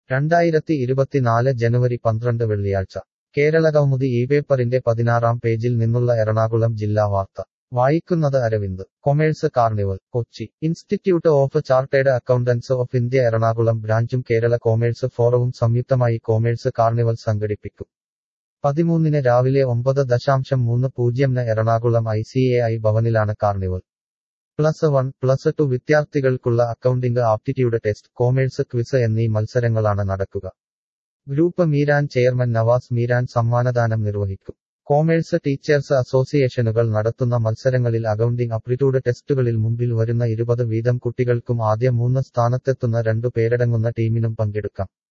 രണ്ടായിരത്തി ഇരുപത്തിനാല് ജനുവരി പന്ത്രണ്ട് വെള്ളിയാഴ്ച കേരളകൗമുദി ഈ പേപ്പറിന്റെ പതിനാറാം പേജിൽ നിന്നുള്ള എറണാകുളം ജില്ലാ വാർത്ത വായിക്കുന്നത് Aravind commerce carnival Kochi institute of chartered accountants of India Ernakulam ബ്രാഞ്ചും കേരള കൊമേഴ്സ് ഫോറവും സംയുക്തമായി കൊമേഴ്സ് കാർണിവൽ സംഘടിപ്പിക്കും പതിമൂന്നിന് രാവിലെ ഒമ്പത് ദശാംശം മൂന്ന് പൂജ്യംന് Ernakulam I C A I ഭവനിലാണ് carnival plus one plus two വിദ്യാർത്ഥികൾക്കുള്ള accounting aptitude test commerce quiz എന്നീ മത്സരങ്ങളാണ് നടക്കുക ഗ്രൂപ്പ് മീരാൻ ചെയർമാൻ നവാസ് മീരാൻ സമ്മാനദാനം നിർവഹിക്കും കോമേഴ്സ് ടീച്ചേഴ്സ് അസോസിയേഷനുകൾ നടത്തുന്ന മത്സരങ്ങളിൽ അക്കൗണ്ടിംഗ് അപ്റ്റിറ്റ്യൂഡ് ടെസ്റ്റുകളിൽ മുമ്പിൽ വരുന്ന ഇരുപത് വീതം കുട്ടികൾക്കും ആദ്യ മൂന്ന് സ്ഥാനത്തെത്തുന്ന രണ്ടു പേരടങ്ങുന്ന ടീമിനും പങ്കെടുക്കാം